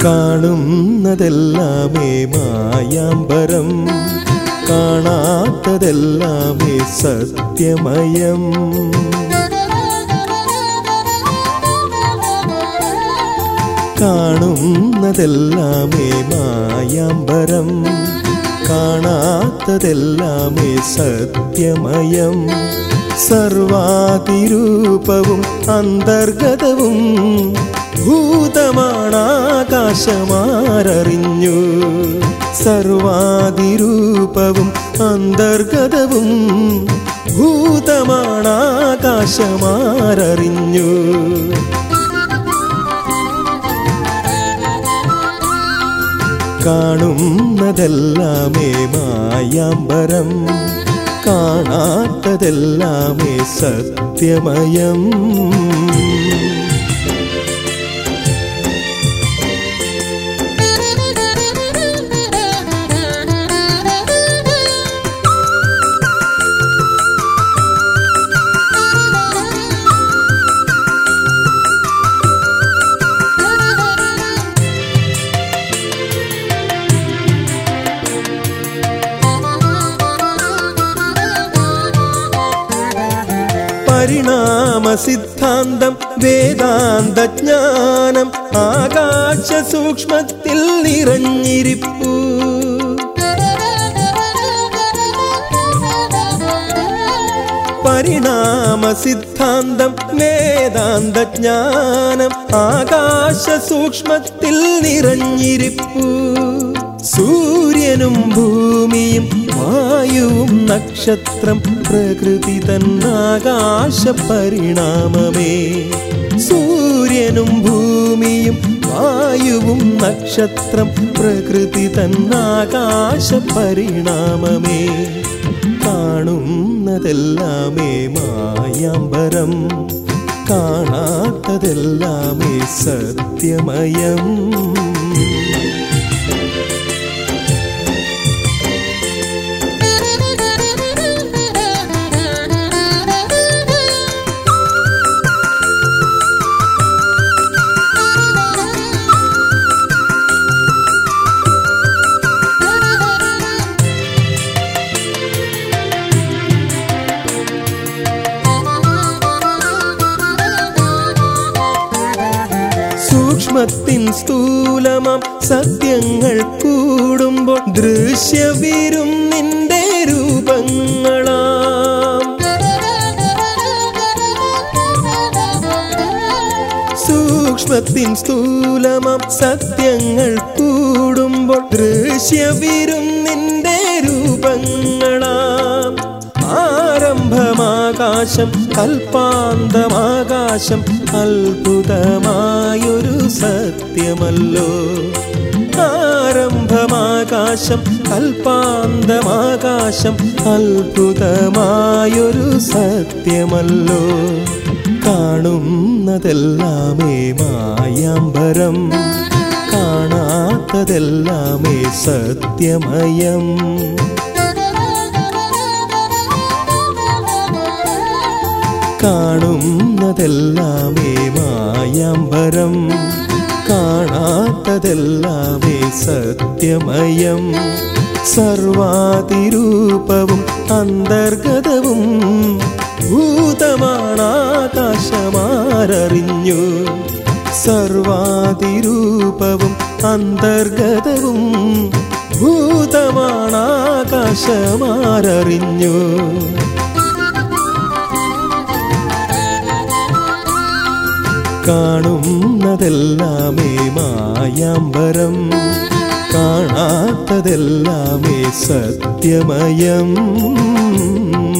കാണുന്നതെല്ലാമേ മായാമ്പരം കാണാത്തതെല്ലാമേ സത്യമയം കാണുന്നതെല്ലാമേ മായാമ്പരം കാണാത്തതെല്ലാമേ സത്യമയം സർവാതിരൂപവും അന്തർഗതവും ഭൂതമാണാകാശമാരറിഞ്ഞു സർവാതിരൂപവും അന്തർഗതവും ഭൂതമാണാകാശമാരറിഞ്ഞു കാണുന്നതെല്ലാമേ മായാമ്പരം കാണാത്തതെല്ലാമേ സത്യമയം പരിണാമ സിദ്ധാന്തം വേദാന്ത ജ്ഞാനം ആകാശ സൂക്ഷ്മത്തിൽ നിറഞ്ഞിരിപ്പു പരിണാമ സിദ്ധാന്തം വേദാന്ത ജ്ഞാനം ആകാശ സൂക്ഷ്മത്തിൽ നിറഞ്ഞിരിപ്പു സൂര്യനും ഭൂമിയും വായുവും നക്ഷത്രം പ്രകൃതി തന്നാകാശ പരിണാമമേ സൂര്യനും ഭൂമിയും വായുവും നക്ഷത്രം പ്രകൃതി തന്നാകാശ പരിണാമമേ കാണുന്നതെല്ലാമേ മായാമ്പരം കാണാത്തതെല്ലാമേ സത്യമയം സൂക്ഷ്മത്തിൻ സ്ഥൂലമം സത്യങ്ങൾ കൂടുമ്പോൾ ദൃശ്യവിരും നിന്റെ രൂപങ്ങളാം സൂക്ഷ്മത്തിൻ സ്ഥൂലമം സത്യങ്ങൾ കൂടുമ്പോൾ ദൃശ്യവിരും നിന്റെ രൂപങ്ങളാം ആരംഭമാകാശം കൽപ്പാന്തമാകാശം അത്ഭുതമായൊരു സത്യമല്ലോ ആരംഭമാകാശം കൽപ്പാന്തമാകാശം അത്ഭുതമായൊരു സത്യമല്ലോ കാണുന്നതെല്ലാമേ മായാമ്പരം കാണാത്തതെല്ലാമേ സത്യമയം കാണുന്നതെല്ലാമേ മായാമ്പരം കാണാത്തതെല്ലാമേ സത്യമയം സർവാതിരൂപവും അന്തർഗതവും ഭൂതമാണാകാശമാരറിഞ്ഞു സർവാതിരൂപവും അന്തർഗതവും ഭൂതമാണാകാശമാരറിഞ്ഞു കാണുന്നതെല്ലാമേ മായാമ്പരം കാണാത്തതെല്ലാമേ സത്യമയം